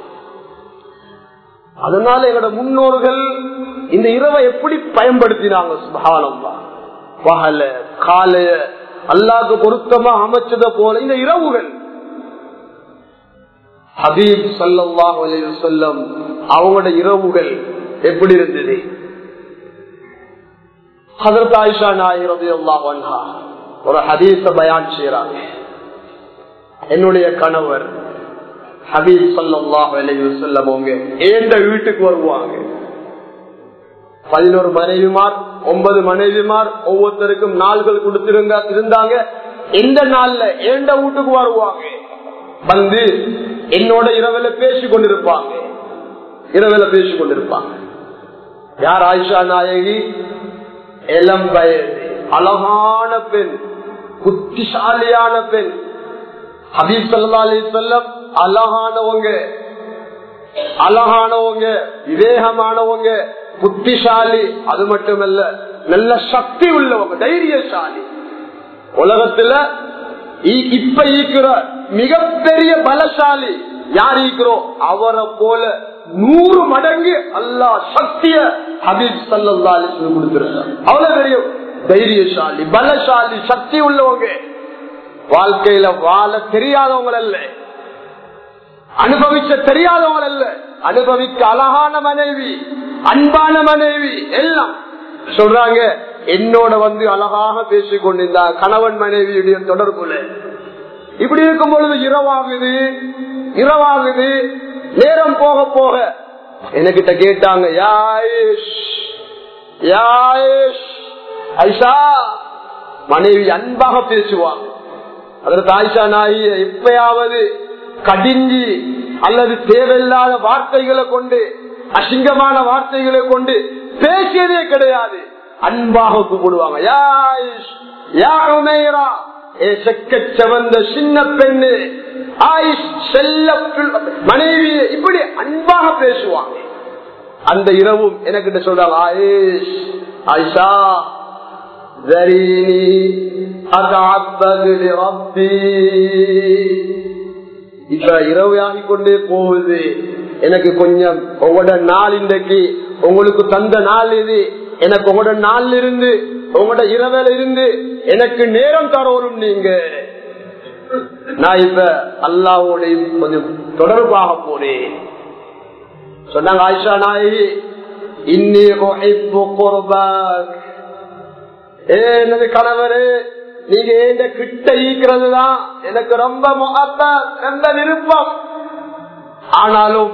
அதனால எங்களோட முன்னோர்கள் இந்த இரவை எப்படி பயன்படுத்தினாங்க சுபானம் பகல காலைய அல்லாக்கு பொருத்தமா அமைச்சத போல இந்த இரவுகள் ஹபீப் சல்லாஹ் சொல்லம் அவங்களோட இரவுகள் எப்படி இருந்தது ஹதரத் ஆயிஷா நாயிரது அல்லாஹா ஒரு ஹதீஸ பயான் செய்யறாங்க என்னுடைய கணவர் ஹபீப் சல்லாஹ் சொல்லம் அவங்க ஏந்த வீட்டுக்கு வருவாங்க பதினோரு மனைவிமார் ஒன்பது மனைவிமார் ஒவ்வொருத்தருக்கும் நாள்கள் கொடுத்திருங்க இருந்தாங்க எந்த நாள்ல ஏண்ட வீட்டுக்கு வருவாங்க வந்து என்னோட இரவுல பேசி கொண்டிருப்பாங்க இரவுல பேசி கொண்டிருப்பாங்க யார் ஆயிஷா நாயகி இளம் வயது அழகான பெண் புத்திசாலியான பெண் ஹபீப் சல்லா அலி சொல்லம் அழகானவங்க அழகானவங்க விவேகமானவங்க புத்திசாலி அது மட்டுமல்ல நல்ல சக்தி உள்ளவங்க தைரியசாலி உலகத்துல இப்ப ஈக்கிற மிகப்பெரிய பலசாலி யார் ஈக்கிறோம் அவரை போல நூறு மடங்கு அல்லாஹ் சக்திய ஹபீப் சல்லா கொடுத்திருக்காங்க அவ்வளவு பெரிய தைரியசாலி பலசாலி சக்தி உள்ளவங்க வாழ்க்கையில வாழ தெரியாதவங்க அல்ல அனுபவிச்ச தெரியாதவங்க அல்ல அனுபவிக்க அழகான மனைவி அன்பான மனைவி எல்லாம் சொல்றாங்க என்னோட வந்து அழகாக பேசிக் கொண்டிருந்தா கணவன் மனைவியுடைய தொடர்புல இப்படி இருக்கும் பொழுது இரவாகுது இரவாகுது நேரம் போக போக என்கிட்ட கேட்டாங்க யாயிஷ் யாயிஷ் ஐஷா மனைவி அன்பாக பேசுவாங்க அதற்கு ஆயிஷா நாயி எப்பயாவது கடிஞ்சி அல்லது தேவையில்லாத வார்த்தைகளை கொண்டு அசிங்கமான வார்த்தைகளை கொண்டு பேசியதே கிடையாது அன்பாக கூப்பிடுவாங்க யாயிஷ் யா உமைரா ஏ செக்க செவந்த சின்ன பெண்ணு ஆயிஷ் செல்ல மனைவி இப்படி அன்பாக பேசுவாங்க அந்த இரவும் எனக்கிட்ட சொல்றாங்க ஆயிஷ் ஆயிஷா ذريني أتعبد لربي இப்ப இரவு ஆகிக் கொண்டே போகுது எனக்கு கொஞ்சம் உங்களோட நாள் இன்றைக்கு உங்களுக்கு தந்த நாள் இது எனக்கு உங்களோட நாள் இருந்து உங்களோட இரவில் இருந்து எனக்கு நேரம் தரணும் நீங்க நான் இப்ப அல்லாவோட கொஞ்சம் தொடர்பாக போனேன் சொன்னாங்க ஆயிஷா நாயி இன்னி ஏனது கணவரு நீங்க எந்த கிட்ட ஈக்கிறது தான் எனக்கு ரொம்ப முகத்த ரொம்ப விருப்பம் ஆனாலும்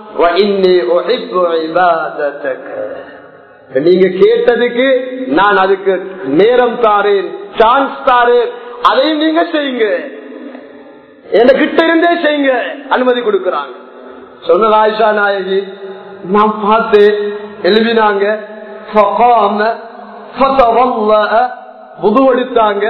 நீங்க கேட்டதுக்கு நான் அதுக்கு நேரம் தாரேன் சான்ஸ் தாரேன் அதையும் நீங்க செய்யுங்க என் கிட்ட இருந்தே செய்யுங்க அனுமதி கொடுக்கிறாங்க சொன்ன ஆயிஷா நாயகி நான் பார்த்து எழுதினாங்க புதுவெடுத்தாங்க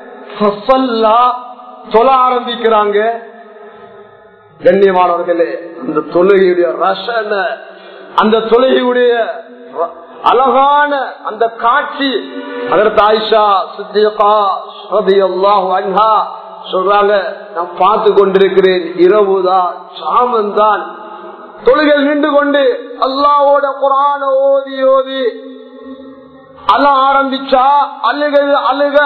சொல்ல ஆரம்பிக்கிறாங்க கண்ணியமானவர்களே அந்த தொழுகையுடைய ரசன அந்த தொழுகையுடைய அழகான அந்த காட்சி அதற்கு ஆயிஷா சித்தியகா அன்ஹா சொல்றாங்க நான் பார்த்து கொண்டிருக்கிறேன் இரவுதான் சாமந்தான் தொழுகை நின்று கொண்டு அல்லாவோட குரான ஓதி ஓதி அழ ஆரம்பிச்சா அழுக அழுக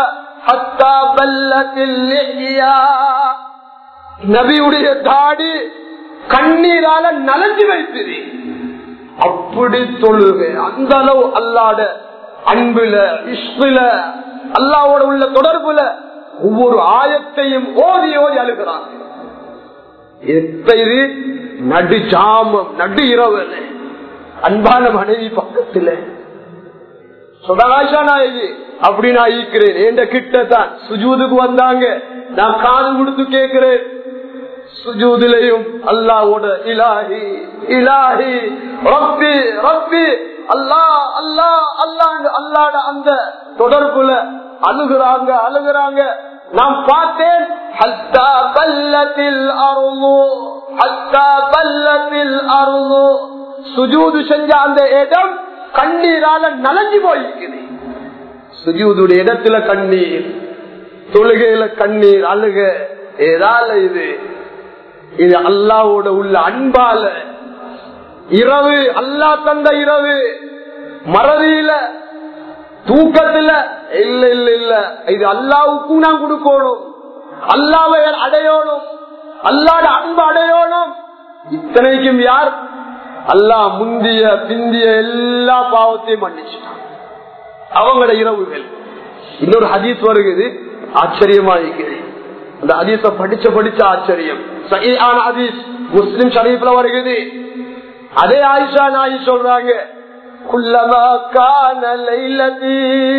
நபியுடைய தாடி கண்ணீரால நலஞ்சு வைத்தது அப்படி தொழுக அந்த அளவு அல்லாட அன்புல இஷ்பில அல்லாவோட உள்ள தொடர்புல ஒவ்வொரு ஆயத்தையும் ஓதி ஓதி அழுகிறாங்க எத்தது நடு ஜாமம் நடு இரவு அன்பான மனைவி பக்கத்துல சுடகாஷா நாயகி அப்படி நான் ஈக்கிறேன் என்ற கிட்ட தான் சுஜூதுக்கு வந்தாங்க நான் காது கொடுத்து கேட்கிறேன் சுஜூதிலையும் அல்லாவோட இலாஹி இலாஹி ரப்பி ரப்பி அல்லா அல்லா அல்லா அல்லாட அந்த தொடர்புல அழுகுறாங்க அழுகுறாங்க நான் பார்த்தேன் ஹத்தா பல்லத்தில் அருளு ஹத்தா பல்லத்தில் அருளு சுஜூது செஞ்ச அந்த இடம் கண்ணீரால நலஞ்சு போயிருக்குது சுஜூதுடைய இடத்துல கண்ணீர் தொழுகையில கண்ணீர் அழுக ஏதால இது இது அல்லாவோட உள்ள அன்பால இரவு அல்லா தந்த இரவு மறதியில தூக்கத்துல இல்ல இல்ல இல்ல இது அல்லாவுக்கும் நான் கொடுக்கணும் அல்லாவை அடையணும் அல்லாட அன்பு அடையணும் இத்தனைக்கும் யார் அல்லா முந்திய பிந்திய எல்லா பாவத்தையும் மன்னிச்சுட்டான் அவங்களோட இரவுகள் இன்னொரு ஹதீஸ் வருகிறது ஆச்சரியமா இருக்குது அந்த ஹதீஸ படிச்ச படிச்ச ஆச்சரியம் சஹீஹான ஹதீஸ் முஸ்லிம் ஷரீஃப்ல வருகிறது அதே ஆயிஷா நாயி சொல்றாங்க குல்லமா கான லைலதி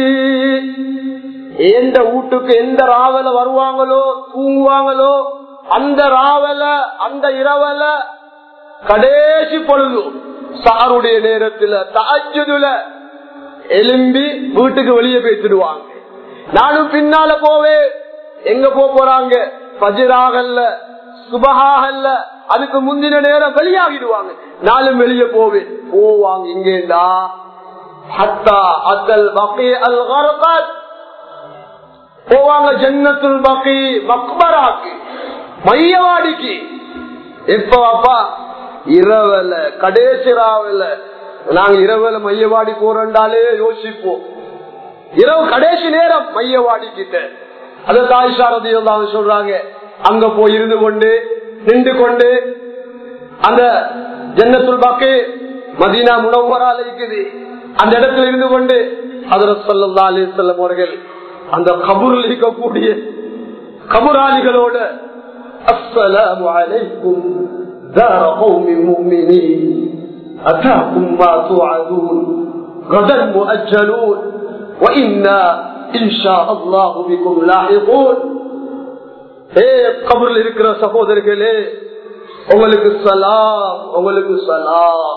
எந்த வீட்டுக்கு எந்த ராவல வருவாங்களோ தூங்குவாங்களோ அந்த ராவல அந்த இரவல கடைசி பொழுது சாருடைய நேரத்துல தாஜுதுல எலும்பி வீட்டுக்கு வெளியே பேசிடுவாங்க நானும் பின்னால போவேன் எங்க போக போறாங்க பஜிராகல்ல சுபகாகல்ல அதுக்கு முந்தின நேரம் வெளியாகிடுவாங்க நானும் வெளியே போவேன் போவாங்க இங்கேண்டா ஹத்தா அத்தல் பக்கி அல் கரகத் போவாங்க ஜன்னத்துல் பக்கி மக்பராக்கு மையவாடிக்கு எப்ப அப்பா இரவல கடைசி ராவல நாங்க இரவல மையவாடி போறோண்டாலே யோசிப்போம் இரவு கடைசி நேரம் மையவாடி கிட்ட அது தாய்ஷாரதி சொல்றாங்க அங்க போய் இருந்து கொண்டு நின்று கொண்டு அந்த ஜன்னத்துல் பாக்கு மதீனா முனவரால இருக்குது அந்த இடத்துல இருந்து கொண்டு அதரத் சல்லா அலி செல்லம் அவர்கள் அந்த கபூரில் இருக்கக்கூடிய கபுராளிகளோட அஸ்ஸலாமு அலைக்கும் دار قوم مؤمنين أتاكم ما توعدون غدا مؤجلون وإنا إن شاء الله بكم لاحقون ஏ கபரில் இருக்கிற சகோதரர்களே உங்களுக்கு சலாம் உங்களுக்கு சலாம்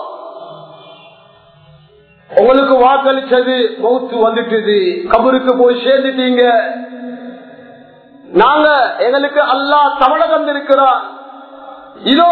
உங்களுக்கு வாக்களிச்சது மௌத்து வந்துட்டுது கபருக்கு போய் சேர்ந்துட்டீங்க நாங்க எங்களுக்கு அல்லா தவணை தந்திருக்கிறான் இதோ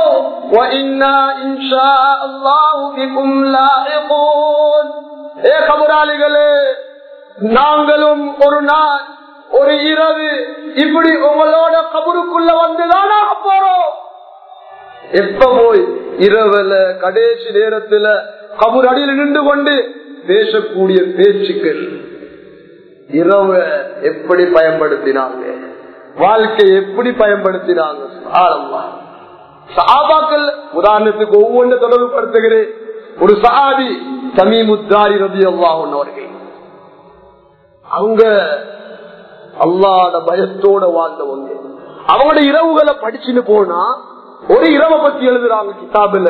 ஏ கபுராளிகளே நாங்களும் ஒரு நாள் ஒரு இரவு இப்படி உங்களோட கபருக்குள்ள வந்துதான் போறோம் எப்ப போய் இரவுல கடைசி நேரத்துல கபூர் அடியில் நின்று கொண்டு பேசக்கூடிய பேச்சுக்கள் இரவ எப்படி பயன்படுத்தினாங்க வாழ்க்கை எப்படி பயன்படுத்தினாங்க ஆழமா சஹாபாக்கள் உதாரணத்துக்கு ஒவ்வொன்று தொடர்புபடுத்துகிறேன் ஒரு சஹாபி சமீமுத்தாரி ரபி அல்லாஹன் அவர்கள் அவங்க அல்லாத பயத்தோட வாழ்ந்தவங்க அவங்களோட இரவுகளை படிச்சுன்னு போனா ஒரு இரவை பத்தி எழுதுறாங்க கிதாபுல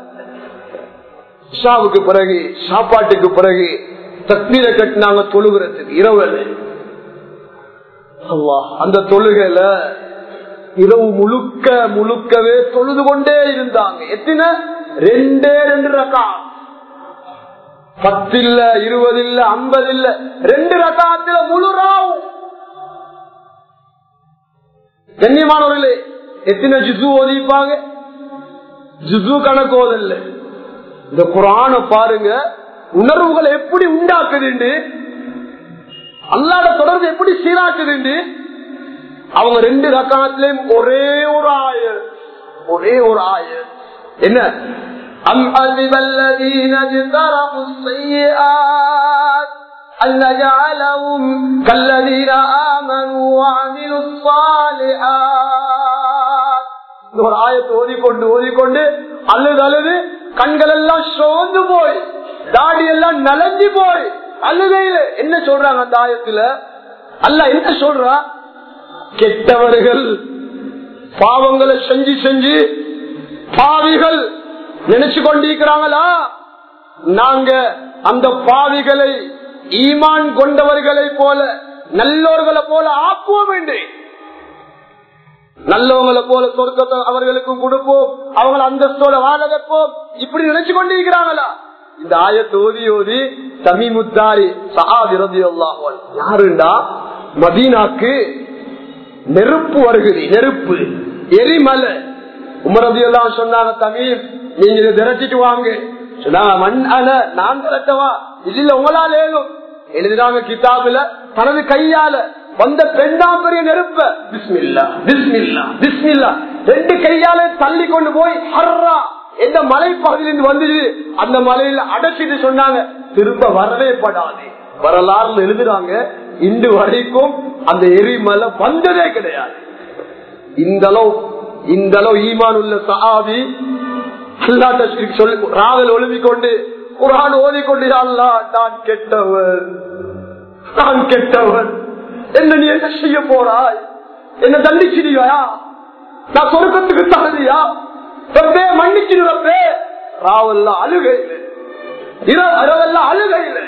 ஷாவுக்கு பிறகு சாப்பாட்டுக்கு பிறகு தக்மீரை கட்டினாங்க தொழுகிறதுக்கு இரவுல அந்த தொழுகையில இரவு முழுக்க முழுக்கவே தொழுது கொண்டே இருந்தாங்க எத்தனை ரெண்டே ரெண்டு ரக்கா பத்து இல்ல இருபது இல்ல ஐம்பது இல்ல ரெண்டு ரக்காத்துல முழு ராவும் கண்ணியமானவர்களே எத்தனை ஜிசு ஓதிப்பாங்க ஜிசு கணக்கு ஓதல்ல இந்த குரான பாருங்க உணர்வுகளை எப்படி உண்டாக்குதுண்டு அல்லாத தொடர்பு எப்படி சீராக்குதுண்டு அவங்க ரெண்டு ரக்காத்திலையும் ஒரே ஒரு ஆயர் ஒரே ஒரு ஆயர் என்ன أم حسب الذين اجترحوا السيئات أن نجعلهم كالذين آمنوا وعملوا الصالحات ஒரு ஆயத்தை ஓதிக்கொண்டு ஓதிக்கொண்டு அழுது அழுது கண்கள் எல்லாம் சோர்ந்து போய் தாடி எல்லாம் நலஞ்சு போய் அழுகையில என்ன சொல்றாங்க அந்த ஆயத்துல அல்ல என்ன சொல்றா கெட்டவர்கள் பாவங்களை செஞ்சு செஞ்சு பாவிகள் நினைச்சு கொண்டிருக்கிறாங்களா நாங்க அந்த பாவிகளை ஈமான் கொண்டவர்களை போல நல்லோர்களை போல ஆக்குவோம் என்று நல்லவங்களை போல சொர்க்கத்தை அவர்களுக்கும் கொடுப்போம் அவங்களை அந்தஸ்தோட வாழ வைப்போம் இப்படி நினைச்சு கொண்டிருக்கிறாங்களா இந்த ஆயத்தை ஓதி ஓதி தமிமுத்தாரி சஹாபிரதி யாருண்டா மதீனாக்கு நெருப்பு வருகிறது நெருப்பு எரிமலை உமரதி எல்லாம் சொன்னாங்க தமிழ் நீங்க இதை திரட்டிட்டு வாங்க சொன்னாங்க மண் அல நான் திரட்டவா இல்ல உங்களால் ஏதும் எழுதினாங்க கிதாபுல தனது கையால வந்த பெண்ணாம் பெரிய நெருப்ப பிஸ்மில்லா பிஸ்மில்லா பிஸ்மில்லா ரெண்டு கையால தள்ளி கொண்டு போய் ஹர்ரா எந்த மலை பகுதியிலிருந்து வந்தது அந்த மலையில அடைச்சிட்டு சொன்னாங்க திரும்ப வரவே படாது வரலாறுல எழுதுறாங்க இன்று வரைக்கும் அந்த எரிமலை வந்ததே கிடையாது இந்த அளவு இந்த அளவு ஈமான் உள்ள சஹாபி அல்லாட்ட சொல்லி ராவல் ஒழுமிக் கொண்டு குரான் ஓதிக்கொண்டு அல்லா நான் கெட்டவன் நான் கெட்டவன் என்ன நீ என்ன செய்ய போறாய் என்ன தண்டிச்சிருவியா நான் சொருக்கத்துக்கு தகுதியா ரப்பே மன்னிச்சிருப்பே ராவல்ல அழுகையில் இரவெல்லாம் அழுகையில்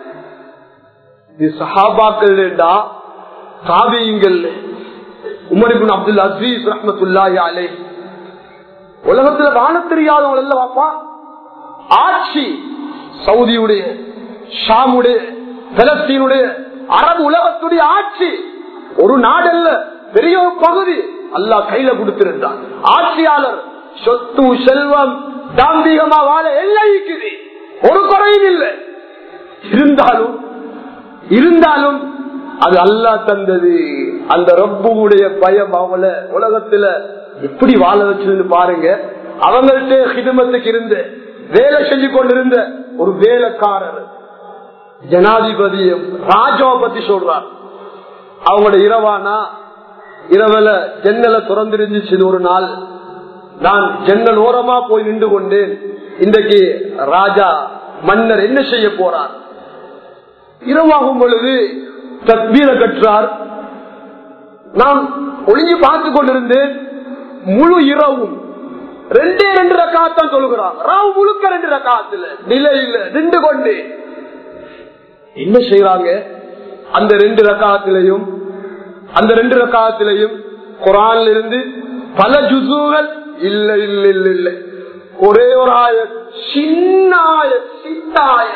இது சஹாபாக்கள் தாபியங்கள் உமரிபின் அப்துல் அசீஸ் ரஹமத்துல்லாஹி அலை உலகத்துல வாழ தெரியாதவங்க இல்ல வாப்பா ஆட்சி சவுதியுடைய ஷாமுடைய பலஸ்தீனுடைய அரபு உலகத்துடைய ஆட்சி ஒரு நாடல்ல பெரிய ஒரு பகுதி அல்லாஹ் கையில கொடுத்திருந்தான் ஆட்சியாளர் சொத்து செல்வம் தாந்திகமா வாழ எல்லாம் இருக்குது ஒரு குறையும் இல்லை இருந்தாலும் இருந்தாலும் அது அல்லா தந்தது அந்த ரப்புடைய பயம் அவங்கள உலகத்துல எப்படி வாழ வச்சதுன்னு பாருங்க அவங்கள்ட்ட ஹிதமத்துக்கு இருந்த வேலை செஞ்சு கொண்டிருந்த ஒரு வேலைக்காரர் ஜனாதிபதியும் ராஜாவை பத்தி சொல்றார் அவங்களோட இரவானா இரவல ஜன்னலை திறந்திருந்துச்சு ஒரு நாள் நான் ஜன்னல் ஓரமா போய் நின்று கொண்டேன் இன்றைக்கு ராஜா மன்னர் என்ன செய்ய போறார் இரவாகும் பொழுது தத்பீர கற்றார் நான் ஒளிஞ்சு பார்த்து கொண்டிருந்தேன் முழு இரவும் ரெண்டே ரெண்டு ரக்காத்தான் சொல்லுகிறான் ராவு முழுக்க ரெண்டு ரக்காத்துல நிலையில நின்று கொண்டு என்ன செய்யறாங்க அந்த ரெண்டு ரக்காத்திலையும் அந்த ரெண்டு ரக்காத்திலையும் குரான்ல இருந்து பல ஜுசுகள் இல்ல இல்ல இல்ல இல்ல ஒரே ஒரு ஆய சின்ன ஆய சித்தாய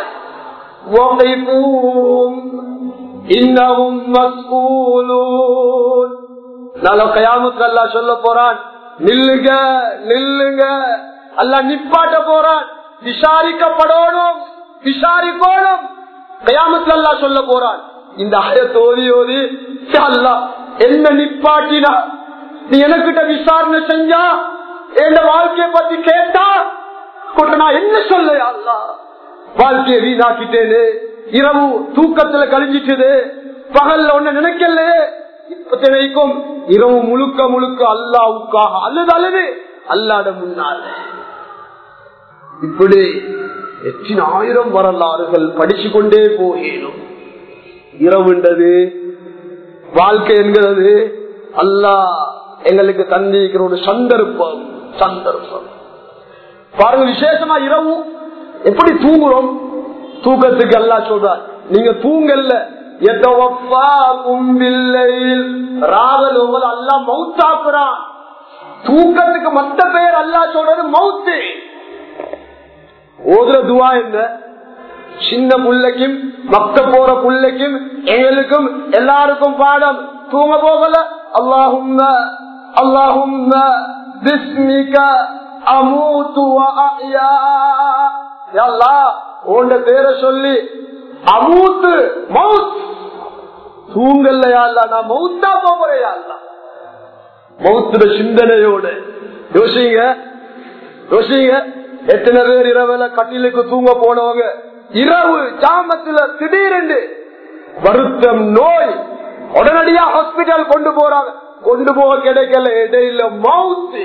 இன்னமும் மஸ்கூலூன் நாளை கயாமுக்கு அல்லா சொல்ல போறான் நில்லுங்க நில்லுங்க அல்ல நிப்பாட்ட போறான் விசாரிக்கப்படணும் விசாரிக்கணும் கயாமத்துல அல்லா சொல்ல போறான் இந்த ஆயத்தை ஓதி ஓதி அல்லா என்ன நிப்பாட்டினா நீ எனக்கிட்ட விசாரணை செஞ்சா என் வாழ்க்கைய பத்தி கேட்டா கொண்டு நான் என்ன சொல்ல அல்லா வாழ்க்கையை வீணாக்கிட்டேனே இரவு தூக்கத்துல கழிஞ்சிட்டது பகல்ல ஒண்ணு நினைக்கலையே இப்பத்தினைக்கும் இரவு முழுக்க முழுக்க அல்லாவுக்காக அல்லது அல்லது அல்லாட முன்னால இப்படி எத்தனை ஆயிரம் வரலாறுகள் படிச்சு கொண்டே போகணும் இரவுன்றது வாழ்க்கை என்கிறது அல்லா எங்களுக்கு தந்திக்கிற ஒரு சந்தர்ப்பம் சந்தர்ப்பம் பாருங்க விசேஷமா இரவு எப்படி தூங்குறோம் தூக்கத்துக்கு அல்லா சொல்றார் நீங்க தூங்கல்ல ராவல் உங்களை அல்லா மவுத்தாக்குறான் தூக்கத்துக்கு மத்த பெயர் அல்லா சொல்றது மவுத்து ஓதுற துவா என்ன சின்ன புள்ளைக்கும் மக்க போற புள்ளைக்கும் எங்களுக்கும் எல்லாருக்கும் பாடம் தூங்க போகல அல்லாஹும் அல்லாஹும் பிஸ்மிக அமூத்து உண்ட பேரை சொல்லி அமூத்து மவுத் தூங்கல்லையா நான் மவுத்தா போறையா மவுத்துட சிந்தனையோடு யோசிங்க யோசிங்க எத்தனை பேர் இரவுல கட்டிலுக்கு தூங்க போனவங்க இரவு ஜாமத்துல திடீரென்று வருத்தம் நோய் உடனடியா ஹாஸ்பிட்டல் கொண்டு போறாங்க கொண்டு போக கிடைக்கல இடையில மவுத்து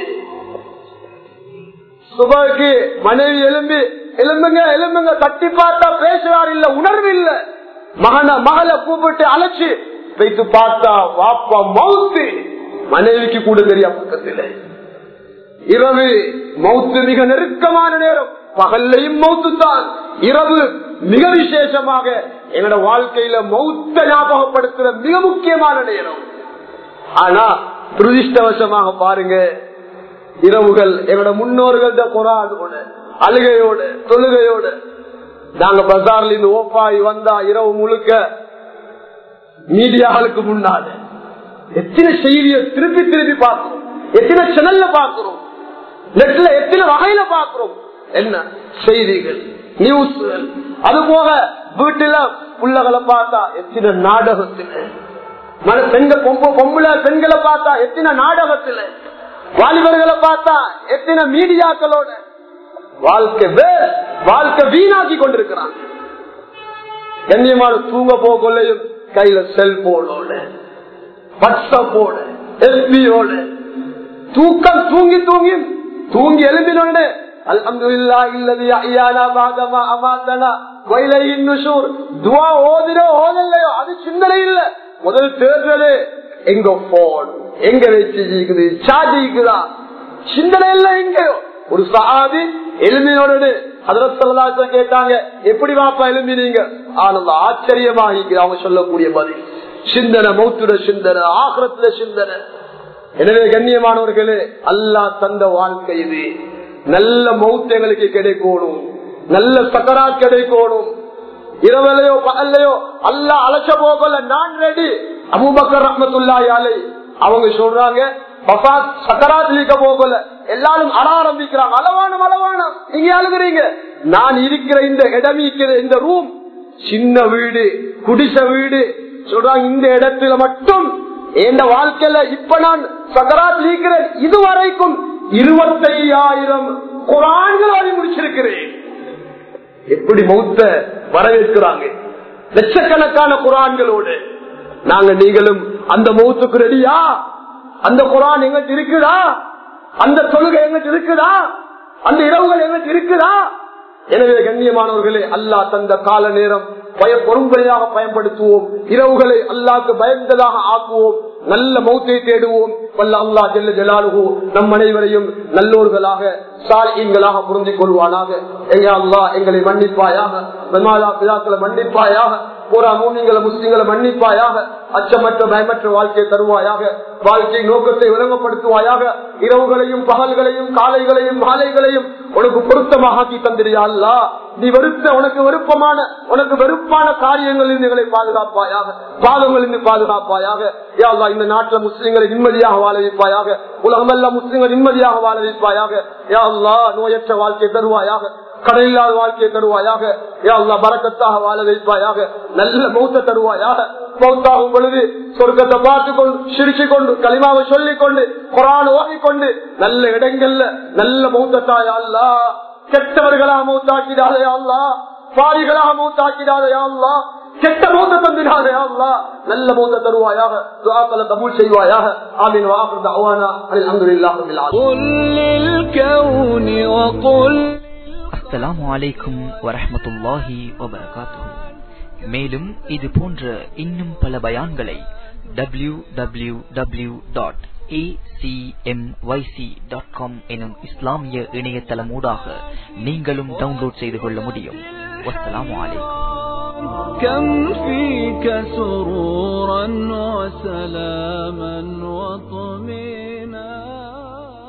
சுபக்கு மனைவி எலும்பி எலும்புங்க எலும்புங்க தட்டி பார்த்தா பேசுறாரு இல்ல உணர்வு இல்ல மகன மகளை கூப்பிட்டு அழைச்சு வைத்து பார்த்தா வாப்பா மவுத்து மனைவிக்கு கூட தெரியா பக்கத்துல இரவு மவுத்து மிக நெருக்கமான நேரம் பகல்லையும் மவுத்து தான் இரவு மிக விசேஷமாக எங்களோட வாழ்க்கையில மௌத்த ஞாபகப்படுத்துற மிக முக்கியமான நேரம் ஆனா துரதிருஷ்டவசமாக பாருங்க இரவுகள் எங்களோட முன்னோர்கள்ட குரானோட அழுகையோட தொழுகையோட நாங்க பசார்ல இருந்து ஓப்பாய் வந்தா இரவு முழுக்க மீடியாவுக்கு முன்னால எத்தனை செய்தியை திருப்பி திருப்பி பார்க்கிறோம் எத்தனை சேனல்ல பார்க்கிறோம் நெட்ல எத்தனை வகையில பார்க்கிறோம் என்ன செய்திகள் நியூஸ்கள் அது போக வீட்டுல புள்ளகளை பார்த்தா எத்தனை நாடகத்துல மன பெண்கள் பொம்பளை பெண்களை பார்த்தா எத்தனை நாடகத்துல வாலிபர்களை பார்த்தா எத்தனை மீடியாக்களோட வாழ்க்கை வாழ்க்கை வீணாக்கி கொண்டிருக்கிறான் கண்ணியமான தூங்க போகலையும் கையில செல்போனோட வாட்ஸ்அப்போட எஸ்பியோட தூக்கம் தூங்கி தூங்கி தூங்கி எழுந்தினோட அல்ஹம்துலில்லா இல்லது ஐயானா பாகமா அமாத்தனா வயலையின் நுஷூர் துவா ஓதினோ ஓதலையோ அது சிந்தனை இல்ல முதல் தேர்தலே எங்க போன் எங்க வச்சு இருக்குது சார்ஜ் இருக்குதா சிந்தனை இல்ல எங்கயோ ஒரு சஹாபி எலும்பினோடு அதரசல்லாச கேட்டாங்க எப்படி வாப்பா எலும்பினீங்க ஆனந்த ஆச்சரியமாக அவங்க சொல்லக்கூடிய பதில் சிந்தனை மௌத்துட சிந்தனை ஆகரத்துல சிந்தனை எனவே கண்ணியமானவர்களே அல்லா தந்த வாழ்க்கை இது நல்ல மௌத்து எங்களுக்கு கிடைக்கணும் நல்ல சக்கரா கிடைக்கணும் இரவலையோ பகல்லையோ அல்ல அழைச்ச போகல நான் ரெடி அபுபக்கர் ரஹமத்துல்லாயாலை அவங்க சொல்றாங்க சக்கராத்லிக்க போகல எல்லாரும் அழ ஆரம்பிக்கிறாங்க அளவானம் அளவானம் நீங்க அழுகுறீங்க நான் இருக்கிற இந்த இடம் இருக்கிற இந்த ரூம் சின்ன வீடு குடிச வீடு சொல்றாங்க இந்த இடத்துல மட்டும் என் வாழ்க்கையில இப்ப நான் சக்கராத் நீக்கிறேன் இதுவரைக்கும் இருபத்தையாயிரம் குரான்கள் ஓதி முடிச்சிருக்கிறேன் எப்படி மௌத்த வரவேற்கிறாங்க லட்சக்கணக்கான குரான்களோடு நாங்க நீங்களும் அந்த மௌத்துக்கு ரெடியா அந்த குரான் எங்கிட்ட இருக்குதா அந்த தொழுகை எங்கிட்ட இருக்குதா அந்த இரவுகள் எங்கிட்ட இருக்குதா எனவே கண்ணியமானவர்களே அல்லாஹ் தந்த கால நேரம் பய பொறும்படியாக பயன்படுத்துவோம் இரவுகளை அல்லாக்கு பயந்ததாக ஆக்குவோம் நல்ல மௌத்தை தேடுவோம் வல்ல அல்லா ஜெல்ல ஜலாலுகோ நம் அனைவரையும் நல்லோர்களாக சாலியங்களாக புரிஞ்சிக் கொள்வானாக எங்க அல்லா எங்களை மன்னிப்பாயாக பெருமாளா பிதாக்களை மன்னிப்பாயாக பூரா மூனிங்களை முஸ்லிம்களை மன்னிப்பாயாக அச்சமற்ற பயமற்ற வாழ்க்கையை தருவாயாக வாழ்க்கை நோக்கத்தை விளங்கப்படுத்துவாயாக இரவுகளையும் பகல்களையும் காலைகளையும் மாலைகளையும் உனக்கு பொருத்தமாக ஆக்கி தந்திரியா அல்லா நீ வெறுத்த உனக்கு விருப்பமான உனக்கு வெறுப்பான காரியங்களில் எங்களை பாதுகாப்பாயாக பாவங்களில் பாதுகாப்பாயாக யா அல்லாஹ் இந்த நாட்டில் முஸ்லிம்களை நிம்மதியாக வாழ வைப்பாயாக உலகமெல்லாம் முஸ்லிம்கள் நிம்மதியாக வாழ வைப்பாயாக யா அல்லாஹ் நோயற்ற வாழ்க்கை தருவாயாக கடலில்லாத வாழ்க்கையை தருவாயாக யா அல்லாஹ் பறக்கத்தாக வாழ வைப்பாயாக நல்ல மௌத்த தருவாயாக மௌத்தாகும் பொழுது சொர்க்கத்தை பார்த்து கொண்டு சிரிச்சு கொண்டு களிமாவை சொல்லிக் கொண்டு குரான் ஓதிக்கொண்டு நல்ல இடங்கள்ல நல்ல மௌத்தத்தாயா அல்லா கெட்டவர்களாக மௌத்தாக்கிடாதே அல்லா பாரிகளாக மௌத்தாக்கிடாதே அல்லா கெட்ட மௌத்த தந்திடாதே அல்லா நல்ல மௌத்த தருவாயாக துஆக்களை கபூல் செய்வாயாக ஆமீன் வாஹர் தஅவானா அல்ஹம்துலில்லாஹி ரப்பில் ஆலமீன் قل للكون وقل அஸ்ஸலாமு அலைக்கும் வரஹ்மத்துல்லாஹி வபரகாத்துஹு மேலும் இது போன்ற இன்னும் பல பயான்களை W W W dot dot com எனும் இஸ்லாமிய இணையதளமூடாக நீங்களும் டவுன்லோட் செய்து கொள்ள முடியும் வஸ்ஸலாமு அலைக்கும் كم فيك سرورا وسلاما وطمئنا